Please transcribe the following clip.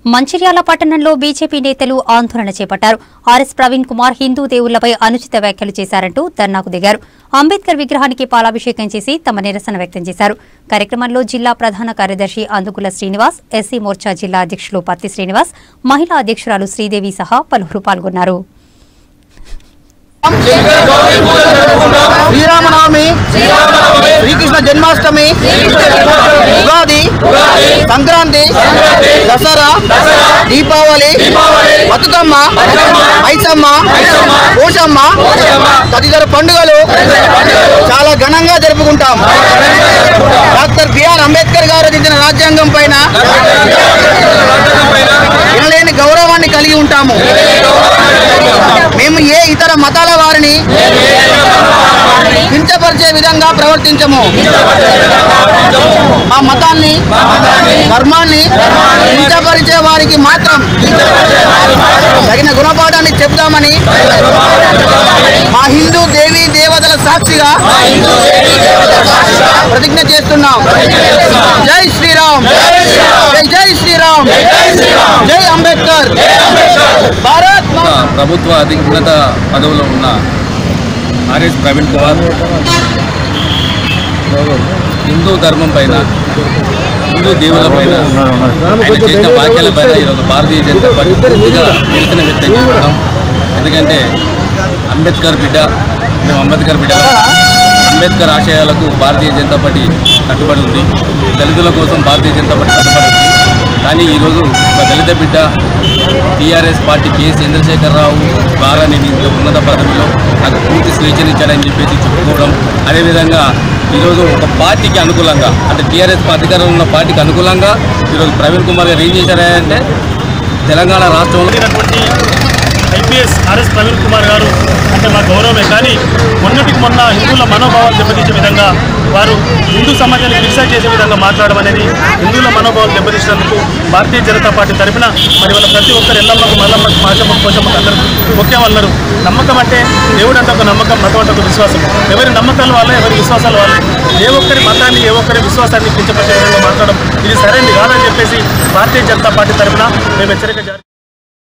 మంచిర్యాల పట్టణంలో బీజేపీ నేతలు ఆందోళన చేపట్టారు ఆర్ఎస్ ప్రవీణ్ కుమార్ హిందూ దేవుళ్లపై అనుచిత వ్యాఖ్యలు చేశారంటూ ధర్నాకు దిగారు అంబేద్కర్ విగ్రహానికి పాలాభిషేకం చేసి తమ నిరసన వ్యక్తం చేశారు కార్యక్రమంలో జిల్లా ప్రధాన కార్యదర్శి అందుకుల శ్రీనివాస్ ఎస్సీ మోర్చా జిల్లా అధ్యక్షులు పత్తి శ్రీనివాస్ మహిళా అధ్యక్షురాలు శ్రీదేవి సహా పలువురు పాల్గొన్నారు శ్రీరామనవమి శ్రీకృష్ణ జన్మాష్టమి ఉగాది సంక్రాంతి దసరా దీపావళి బతుకమ్మ మైసమ్మ పోషమ్మ తదితర పండుగలు చాలా ఘనంగా జరుపుకుంటాం డాక్టర్ బిఆర్ అంబేద్కర్ గారు రచించిన రాజ్యాంగం పైన వినలేని గౌరవాన్ని కలిగి ఉంటాము మేము ఏ ఇతర మతాల వారిని కించపరిచే విధంగా ప్రవర్తించము మా మతాన్ని ధర్మాన్ని కించపరిచే వారికి మాత్రం తగిన గుణపాఠాన్ని చెప్తామని మా హిందూ దేవీ దేవతల సాక్షిగా ప్రతిజ్ఞ చేస్తున్నాం జై శ్రీరామ్ జై జై శ్రీరామ్ జై అంబేద్కర్ భారత్ ఒక ప్రభుత్వ అధిజ్ఞత పదవిలో ఉన్న ఆర్ఎస్ ప్రవీణ్ కుమార్ హిందూ ధర్మం పైన హిందూ దేవుల పైన ఆయన చేసిన వ్యాఖ్యల పైన ఈరోజు భారతీయ జనతా పార్టీ పూర్తిగా నిరసన వ్యక్తం చేస్తున్నాం ఎందుకంటే అంబేద్కర్ బిడ్డ మేము అంబేద్కర్ బిడ్డ అంబేద్కర్ ఆశయాలకు భారతీయ జనతా పార్టీ కట్టుబడి ఉంది దళితుల కోసం భారతీయ జనతా పార్టీ కట్టుబడి ఉంది కానీ ఈరోజు ఒక దళిత బిడ్డ టీఆర్ఎస్ పార్టీ కె చంద్రశేఖరరావు ద్వారా నేను ఇంత ఉన్నత పదవిలో నాకు పూర్తి స్వేచ్ఛనిచ్చాడని చెప్పేసి చెప్పుకోవడం అదేవిధంగా ఈరోజు ఒక పార్టీకి అనుకూలంగా అంటే టీఆర్ఎస్ అధికారంలో ఉన్న పార్టీకి అనుకూలంగా ఈరోజు ప్రవీణ్ కుమార్ గారు ఏం చేశారంటే తెలంగాణ రాష్ట్రంలో జరిగినటువంటి ఐపీఎస్ ఆర్ఎస్ ప్రవీణ్ కుమార్ గారు అంటే మా గౌరవమే కానీ మొన్నటికి మొన్న హిందువుల మనోభావాలు దెబ్బతీసే విధంగా వారు హిందూ సమాజాన్ని క్రిటిసైజ్ చేసే విధంగా మాట్లాడడం అనేది హిందువుల మనోభావాలు దెబ్బతీసినందుకు భారతీయ జనతా పార్టీ తరఫున మరి వాళ్ళ ప్రతి ఒక్కరు ఎల్లమ్మకు మల్లమ్మకు మాచమ్మకు పోషమ్మకు అందరూ ముఖ్యం అన్నారు నమ్మకం అంటే దేవుడు అంటే ఒక నమ్మకం మతం అంటే ఒక విశ్వాసం ఎవరి నమ్మకాలు వాళ్ళే ఎవరి విశ్వాసాలు వాళ్ళే ఏ ఒక్కరి మతాన్ని ఏ ఒక్కరి విశ్వాసాన్ని కించపరిచే విధంగా మాట్లాడడం ఇది సరైనది కాదని చెప్పేసి భారతీయ జనతా పార్టీ తరఫున మేము హెచ్చరిక జారీ